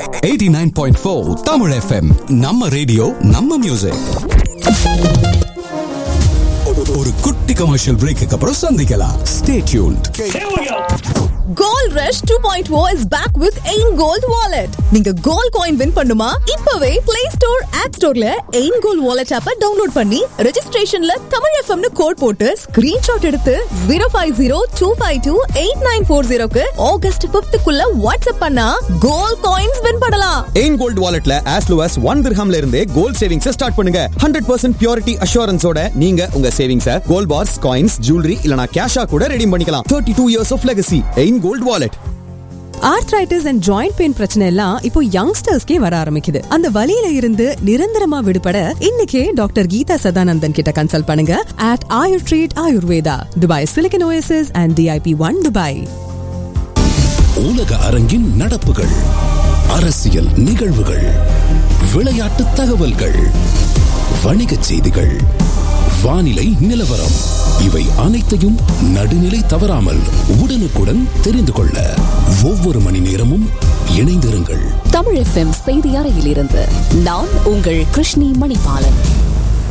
89.4 Tamil FM நம்ம radio நம்ம music ஒரு குட்டி கமர்ஷியல் பிரேக்கு அப்புறம் சந்திக்கலாம் stay tuned gold rush two point O is back with Ain gold wallet நீங்க கோல்ட் காயின் வின் பண்ணுமா இப்பவே பிளே ஸ்டோர் ஆப் ஸ்டோர்ல எயின் கோல்ட் வாலெட் ஆப்ப டவுன்லோட் பண்ணி ரெஜிஸ்ட்ரேஷன்ல தமிழ் எஃப்எம்னு கோட் போட்டு ஸ்கிரீன்ஷாட் எடுத்து zero five zero two five two eight nine four ஜீரோக்கு ஆகஸ்ட் பிப்துக்குள்ள வாட்ஸ்அப் பண்ணா கோல்ட் காயின்ஸ் வின் பண்ணலாம் Ain gold வாலெட்ல as low as one திர்ஹாம்ல இருந்தே கோல்ட் சேவிங்ஸ் ஸ்டார்ட் பண்ணுங்க ஹண்ட்ரட் பர்சன்ட் பியூரிட்டி அஷூரன்ஸோட நீங்க உங்க savings gold bars coins jewellery இல்லனா கேஷா கூட ரெடீம் பண்ணிக்கலாம் thirty two years of legacy Ain gold wallet arthritis and joint pain பிரச்சனை எல்லாம் இப்போ யங்ஸ்டர்ஸ்க்கே வர ஆரம்பிக்குது அந்த வலியில இருந்து நிரந்தரமா விடுபட இன்னைக்கே டாக்டர் கீதா சதானந்தன் கிட்ட கன்சல்ட் பண்ணுங்க at Ayur treat Ayurveda Dubai Silicon Oasis and DIP one Dubai உலக அரங்கின் நடப்புகள் அரசியல் நிகழ்வுகள் விளையாட்டு தகவல்கள் வணிகச் செய்திகள் வானிலை நிலவரம் இவை அனைத்தையும் நடுநிலை தவறாமல் உடனுக்குடன் தெரிந்து கொள்ள ஒவ்வொரு மணி நேரமும் இணைந்திருங்கள் தமிழ் எஃப்எம் செய்தி அறையிலிருந்து நான் உங்கள் கிருஷ்ணி மணிபாலன்